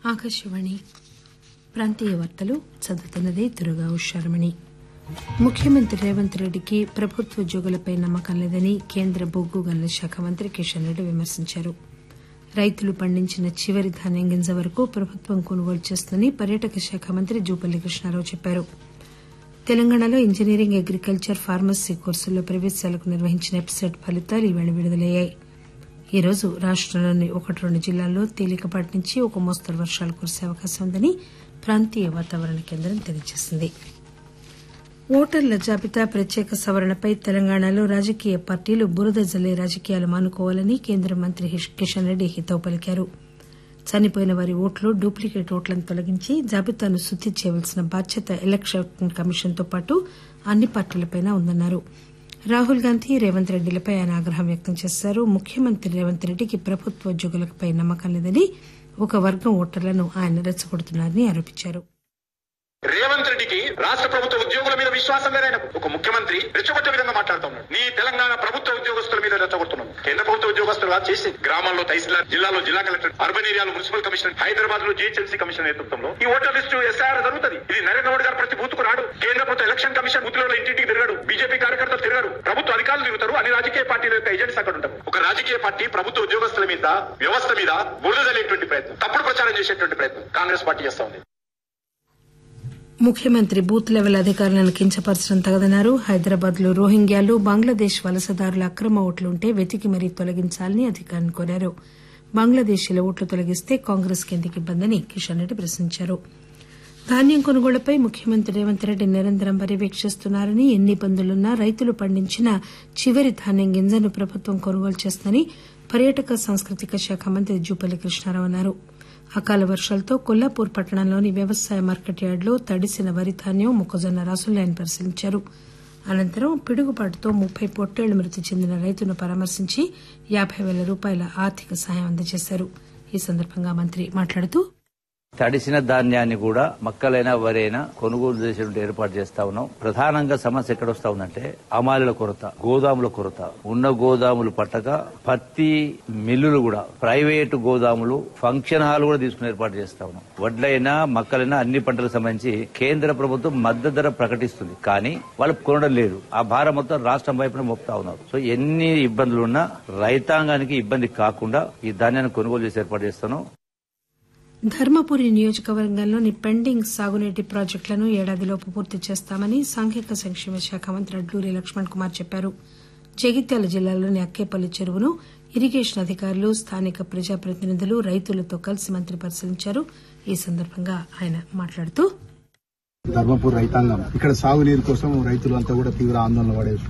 ఆకాశవాణి ప్రాంతీయ వార్తలు చదువుతున్నది దుర్గా ఉషారమణి ముఖ్యమంత్రి రేవంత్ రెడ్డికి ప్రభుత్వోద్యోగులపై నమ్మకం లేదని కేంద్ర బొగ్గు గనుల శాఖ మంత్రి కిషన్ రెడ్డి విమర్శించారు రైతులు పండించిన చివరి ధాన్యం గింజ వరకు ప్రభుత్వం కొనుగోలు చేస్తుందని పర్యాటక శాఖ మంత్రి జూపల్లి కృష్ణారావు చెప్పారు తెలంగాణలో ఇంజనీరింగ్ అగ్రికల్చర్ ఫార్మసీ కోర్సుల్లో ప్రవేశాలకు నిర్వహించిన వెబ్సైట్ ఫలితాలు ఈవేళ విడుదలయ్యాయి ఈ రోజు రాష్టంలోని ఒకటి రెండు జిల్లాల్లో తేలికపాటి నుంచి ఒక మోస్తరు వర్షాలు కురిసే అవకాశం ఉందని ప్రాంతీయ వాతావరణ కేంద్రం తెలియజేసింది ఓటర్ల జాబితా ప్రత్యేక సవరణపై తెలంగాణలో రాజకీయ పార్టీలు బురద జల్లే రాజకీయాలు మానుకోవాలని కేంద్ర మంత్రి కిషన్ రెడ్డి హితవు పలికారు చనిపోయిన వారి ఓట్లు డూప్లికేట్ ఓట్లను తొలగించి జాబితాను శుద్ది చేయవలసిన బాధ్యత ఎలక్షన్ కమిషన్తో పాటు అన్ని పార్టీలపై ఉందన్నారు రాహుల్ గాంధీ రేవంత్ రెడ్డిలపై ఆయన ఆగ్రహం వ్యక్తం చేశారు ముఖ్యమంత్రి రేవంత్ రెడ్డికి ప్రభుత్వోద్యోగులపై నమ్మకం లేదని ఒక వర్గం ఓటర్లను ఆయన రెచ్చగొడుతున్నారని ఆరోపించారు రేవంత్ రెడ్డికి రాష్ట్ర ప్రభుత్వ ఉద్యోగుల మీద విశ్వాసం లేదని ఒక ముఖ్యమంత్రి రెచ్చగొట్టే విధంగా మాట్లాడుతున్నాడు నీ తెలంగాణ ప్రభుత్వ ఉద్యోగస్తుల మీద రెచ్చగొడుతున్నాడు కేంద్ర ప్రభుత్వ ఉద్యోగస్తులు చేసి గ్రామాల్లో తహసీల్దార్ జిల్లాలో జిల్లా కలెక్టర్ అర్బన్ ఏరియాలో మున్సిపల్ కమిషనర్ హైదరాబాద్ లో జీహెచ్ఎంసీ కమిషన్ నేతృత్వంలో ఈ ఓటర్ లిస్టు ఎస్ఆర్ జరుగుతుంది ఇది నరేంద్ర మోడీ గారు ప్రతి బూత్ కు రాడు కేంద్ర ప్రభుత్వ ఎలక్షన్ కమిషన్ బూత్ లో ఇంటింటికి తిరగడు బీజేపీ కార్యకర్తలు తిరగరు ప్రభుత్వ అధికారులు తిరుగుతారు అన్ని రాజకీయ పార్టీల యొక్క ఏజెంట్స్ అక్కడ ఉంటారు ఒక రాజకీయ పార్టీ ప్రభుత్వ ఉద్యోగస్తుల మీద వ్యవస్థ మీద బురదలేటువంటి ప్రయత్నం తప్పుడు ప్రచారం చేసేటువంటి ప్రయత్నం కాంగ్రెస్ పార్టీ చేస్తా ఉంది ముఖ్యమంత్రి బూత్ లెవెల్ అధికారులను కించపరచడం తగదన్నారు హైదరాబాద్ లో రోహింగ్యాలు బంగ్లాదేశ్ వలసదారుల అక్రమ ఓట్లుంటే వెతికి మరీ తొలగించాలని అధికారులను కోరారు బంగ్లాదేశీల ఓట్లు తొలగిస్తే కాంగ్రెస్ కిందికి ఇబ్బందని కిషన్ రెడ్డి ప్రశ్నించారు ధాన్యం కొనుగోళ్లపై ముఖ్యమంత్రి రేవంత్ రెడ్డి నిరంతరం పర్యవేక్షిస్తున్నారని ఎన్ని ఇబ్బందులున్నా రైతులు పండించిన చివరి ధాన్యం గింజను ప్రభుత్వం కొనుగోలు చేస్తుందని పర్యాటక సాంస్కృతిక శాఖ మంత్రి జూపల్లి కృష్ణారావు అన్నారు అకాల వర్షాలతో కొల్లాపూర్ పట్టణంలోని వ్యవసాయ మార్కెట్ యార్డులో తడిసిన వరి ధాన్యం మొక్కజొన్న రాసులను ఆయన పరిశీలించారు అనంతరం పిడుగుపాటుతో ముప్పై పొట్టేళ్లు మృతి చెందిన రైతును పరామర్శించి యాబై పేల రూపాయల ఆర్థిక సాయం అందజేశారు ఈ సందర్భంగా మంత్రి మాట్లాడుతూ తడిసిన ధాన్యాన్ని కూడా మక్కలైనా వరైనా కొనుగోలు చేసేటువంటి ఏర్పాటు చేస్తా ఉన్నాం ప్రధానంగా సమస్య ఎక్కడ వస్తా ఉందంటే అమాలుల కొరత గోదాముల కొరత ఉన్న గోదాములు పట్టక పత్తి మిల్లులు కూడా ప్రైవేటు గోదాములు ఫంక్షన్ హాల్ కూడా తీసుకుని ఏర్పాటు చేస్తా ఉన్నాం వడ్లైనా మక్కలైనా అన్ని పంటలకు సంబంధించి కేంద్ర ప్రభుత్వం మద్దతు ధర ప్రకటిస్తుంది కానీ వాళ్ళు కొనడం లేదు ఆ భారం మొత్తం రాష్ట్రం వైపున మోపుతా ఉన్నారు సో ఎన్ని ఇబ్బందులున్నా రైతాంగానికి ఇబ్బంది కాకుండా ఈ ధాన్యాన్ని కొనుగోలు చేసి ఏర్పాటు చేస్తాను ధర్మపురి నియోజకవర్గంలోని పెండింగ్ సాగునీటి ప్రాజెక్టులను ఏడాదిలోపు పూర్తి చేస్తామని సాంఘిక సంక్షేమ శాఖ మంత్రి అడ్లూరి లక్ష్మణ్ కుమార్ చెప్పారు జగిత్యాల జిల్లాలోని అక్కేపల్లి చెరువును ఇరిగేషన్ అధికారులు స్థానిక ప్రజాప్రతినిధులు రైతులతో కలిసి మంత్రి పరిశీలించారు ఈ సందర్భంగా ఆయన మాట్లాడుతూ ధర్మపూర్ రైతాంగం ఇక్కడ సాగునీరు కోసం రైతులు అంతా కూడా తీవ్ర ఆందోళన పడే